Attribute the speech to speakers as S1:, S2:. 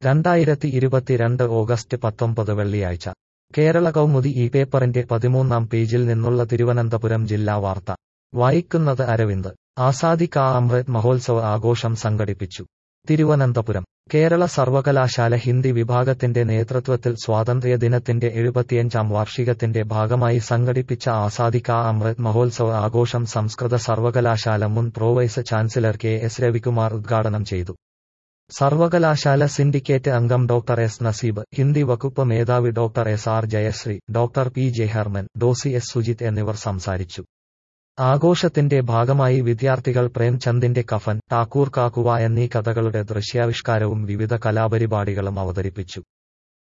S1: രണ്ടായിരത്തി ഇരുപത്തിരണ്ട് ഓഗസ്റ്റ് പത്തൊമ്പത് വെള്ളിയാഴ്ച കേരള കൗമുദി ഈ പേപ്പറിന്റെ പതിമൂന്നാം പേജിൽ നിന്നുള്ള തിരുവനന്തപുരം ജില്ലാ വാർത്ത വായിക്കുന്നത് അരവിന്ദ് ആസാദി കാ അമൃത് മഹോത്സവ ആഘോഷം സംഘടിപ്പിച്ചു തിരുവനന്തപുരം കേരള സർവകലാശാല ഹിന്ദി വിഭാഗത്തിന്റെ നേതൃത്വത്തിൽ സ്വാതന്ത്ര്യദിനത്തിന്റെ എഴുപത്തിയഞ്ചാം വാർഷികത്തിന്റെ ഭാഗമായി സംഘടിപ്പിച്ച ആസാദി കാ അമൃത് മഹോത്സവ ആഘോഷം സംസ്കൃത സർവകലാശാല മുൻ pro vice chancellor K S Ravikumar ഉദ്ഘാടനം ചെയ്തു സർവകലാശാല സിൻഡിക്കേറ്റ് അംഗം ഡോക്ടർ എസ് നസീബ് ഹിന്ദി വകുപ്പ് മേധാവി doctor S R Jayasree doctor P J Herman ഡോസി എസ് സുജിത് എന്നിവർ സംസാരിച്ചു ആഘോഷത്തിന്റെ ഭാഗമായി വിദ്യാർത്ഥികൾ പ്രേംചന്ദിന്റെ കഫൻ ടാക്കൂർ കാക്കുവ എന്നീ കഥകളുടെ ദൃശ്യാവിഷ്കാരവും വിവിധ കലാപരിപാടികളും അവതരിപ്പിച്ചു